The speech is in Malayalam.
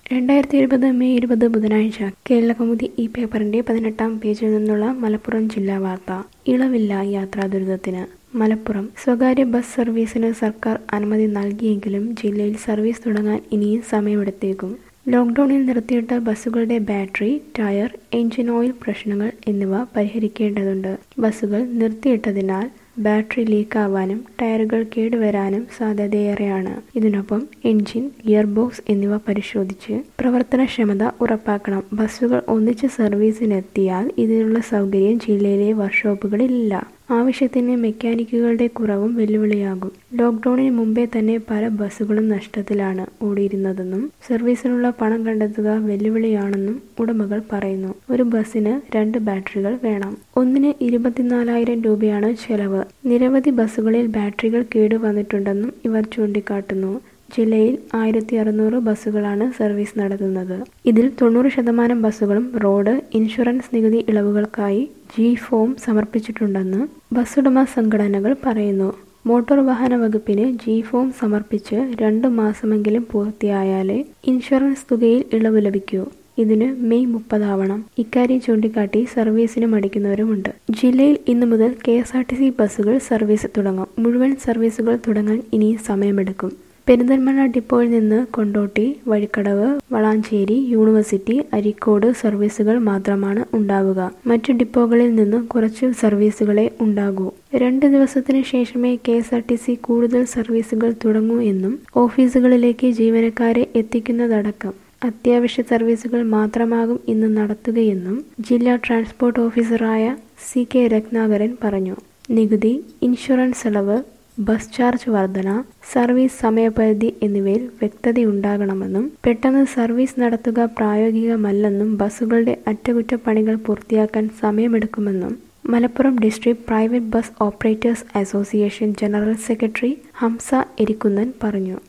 രണ്ടായിരത്തി ഇരുപത് മെയ് ഇരുപത് ബുധനാഴ്ച കേരളകൗമുദി ഈ പേപ്പറിന്റെ പതിനെട്ടാം പേജിൽ നിന്നുള്ള മലപ്പുറം ജില്ലാ വാർത്ത ഇളവില്ല യാത്രാ ദുരിതത്തിന് മലപ്പുറം സ്വകാര്യ ബസ് സർവീസിന് സർക്കാർ അനുമതി നൽകിയെങ്കിലും ജില്ലയിൽ സർവീസ് തുടങ്ങാൻ ഇനിയും സമയമെടുത്തേക്കും ലോക്ക്ഡൌണിൽ നിർത്തിയിട്ട ബസ്സുകളുടെ ബാറ്ററി ടയർ എഞ്ചിൻ ഓയിൽ പ്രശ്നങ്ങൾ എന്നിവ പരിഹരിക്കേണ്ടതുണ്ട് ബസ്സുകൾ നിർത്തിയിട്ടതിനാൽ ബാറ്ററി ലീക്കാവാനും ടയറുകൾ കേടുവരാനും സാധ്യതയേറെയാണ് ഇതിനൊപ്പം എഞ്ചിൻ ഗിയർ ബോക്സ് എന്നിവ പരിശോധിച്ച് പ്രവർത്തനക്ഷമത ഉറപ്പാക്കണം ബസ്സുകൾ ഒന്നിച്ച് സർവീസിനെത്തിയാൽ ഇതിനുള്ള സൗകര്യം ജില്ലയിലെ വർക്ക്ഷോപ്പുകളിലില്ല ആവശ്യത്തിന് മെക്കാനിക്കുകളുടെ കുറവും വെല്ലുവിളിയാകും ലോക്ക്ഡൌണിന് മുമ്പേ തന്നെ പല ബസ്സുകളും നഷ്ടത്തിലാണ് ഓടിയിരുന്നതെന്നും സർവീസിനുള്ള പണം കണ്ടെത്തുക വെല്ലുവിളിയാണെന്നും ഉടമകൾ പറയുന്നു ഒരു ബസ്സിന് രണ്ട് ബാറ്ററികൾ വേണം ഒന്നിന് ഇരുപത്തിനാലായിരം രൂപയാണ് ചെലവ് നിരവധി ബസ്സുകളിൽ ബാറ്ററികൾ കേടുവന്നിട്ടുണ്ടെന്നും ഇവർ ചൂണ്ടിക്കാട്ടുന്നു ജില്ലയിൽ ആയിരത്തി അറുന്നൂറ് ബസ്സുകളാണ് സർവീസ് നടത്തുന്നത് ഇതിൽ തൊണ്ണൂറ് ശതമാനം ബസ്സുകളും റോഡ് ഇൻഷുറൻസ് നികുതി ഇളവുകൾക്കായി ജി ഫോം സമർപ്പിച്ചിട്ടുണ്ടെന്ന് ബസ്സുടമ സംഘടനകൾ പറയുന്നു മോട്ടോർ വാഹന വകുപ്പിന് ജി ഫോം സമർപ്പിച്ച് രണ്ട് മാസമെങ്കിലും പൂർത്തിയായാലേ ഇൻഷുറൻസ് തുകയിൽ ഇളവ് ലഭിക്കൂ ഇതിന് മെയ് മുപ്പതാവണം ഇക്കാര്യം ചൂണ്ടിക്കാട്ടി സർവീസിന് മടിക്കുന്നവരുമുണ്ട് ജില്ലയിൽ ഇന്നു മുതൽ K S R T C ബസ്സുകൾ സർവീസ് തുടങ്ങും മുഴുവൻ സർവീസുകൾ തുടങ്ങാൻ ഇനി സമയമെടുക്കും പെരിന്തൽമണ്ണ ഡിപ്പോയിൽ നിന്ന് കൊണ്ടോട്ടി വഴിക്കടവ് വളാഞ്ചേരി യൂണിവേഴ്സിറ്റി അരീക്കോട് സർവീസുകൾ മാത്രമാണ് ഉണ്ടാവുക മറ്റു ഡിപ്പോകളിൽ നിന്ന് കുറച്ച് സർവീസുകളെ ഉണ്ടാകൂ രണ്ട് ദിവസത്തിന് ശേഷമേ K S R T C കൂടുതൽ സർവീസുകൾ തുടങ്ങൂ എന്നും ഓഫീസുകളിലേക്ക് ജീവനക്കാരെ എത്തിക്കുന്നതടക്കം അത്യാവശ്യ സർവീസുകൾ മാത്രമാകും ഇന്ന് നടത്തുകയെന്നും ജില്ലാ ട്രാൻസ്പോർട്ട് ഓഫീസറായ സി കെ രത്നാകരൻ പറഞ്ഞു നികുതി ഇൻഷുറൻസ് ഇളവ് ബസ് ചാർജ് വർധന സർവീസ് സമയപരിധി എന്നിവയിൽ വ്യക്തതയുണ്ടാകണമെന്നും പെട്ടെന്ന് സർവീസ് നടത്തുക പ്രായോഗികമല്ലെന്നും ബസ്സുകളുടെ അറ്റകുറ്റപ്പണികൾ പൂർത്തിയാക്കാൻ സമയമെടുക്കുമെന്നും Malappuram district private bus operators association general secretary Hamsa Erikkunnan പറഞ്ഞു